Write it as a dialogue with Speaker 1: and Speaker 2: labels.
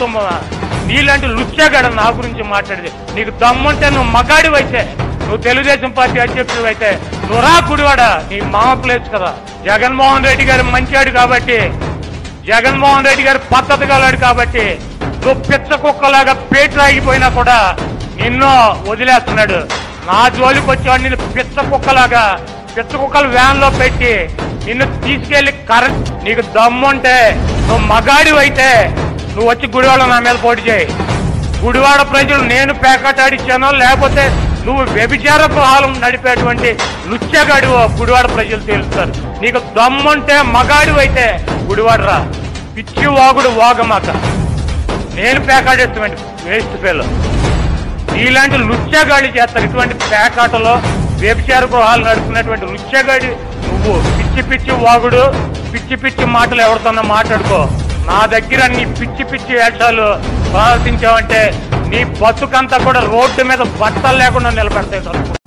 Speaker 1: కుటుంబమా నీలాంటి లుచ్చాగాడ నా గురించి మాట్లాడేది నీకు దమ్ముంటే నువ్వు మగాడివైతే నువ్వు తెలుగుదేశం పార్టీ అధ్యక్షుడు అయితే నువ్వు రా గుడివాడ నీ మామ ప్లేస్ కదా జగన్మోహన్ రెడ్డి గారు మంచాడు కాబట్టి జగన్మోహన్ రెడ్డి గారు పద్ధతి గలాడు కాబట్టి నువ్వు పిచ్చ కుక్కలాగా పేట్లు ఆగిపోయినా కూడా నిన్ను వదిలేస్తున్నాడు నా జోలికి వచ్చేవాడు నిన్ను పిచ్చ కుక్కలాగా పిచ్చ కుక్కలు వ్యాన్ లో పెట్టి నిన్ను తీసుకెళ్లి కరెంట్ నీకు దమ్ముంటే నువ్వు మగాడివైతే నువ్వు వచ్చి గుడివాడ నా మీద పోటీ చేయి గుడివాడ ప్రజలు నేను పేకటాడిచ్చానో లేకపోతే నువ్వు వ్యభిచార గృహాలు నడిపేటువంటి లుచ్చగాడు గుడివాడ ప్రజలు తేలుస్తారు నీకు దమ్ముంటే మగాడివైతే గుడివాడ రా పిచ్చి వాగుడు వాగమాక నేను పేకాడేటువంటి వేస్ట్ పేలు ఇలాంటి లుచ్చగాడి చేస్తారు ఇటువంటి పేకాటలో వ్యభిచార గృహాలు నడుపుతున్నటువంటి లుచ్చగాడి నువ్వు పిచ్చి పిచ్చి వాగుడు పిచ్చి పిచ్చి మాటలు ఎవరితోనో మాట్లాడుకో నా దగ్గర నీ పిచ్చి పిచ్చి వేషాలు ప్రవర్తించావంటే నీ బతుకంతా కూడా రోడ్డు మీద బట్టలు లేకుండా నిలబెడతాయి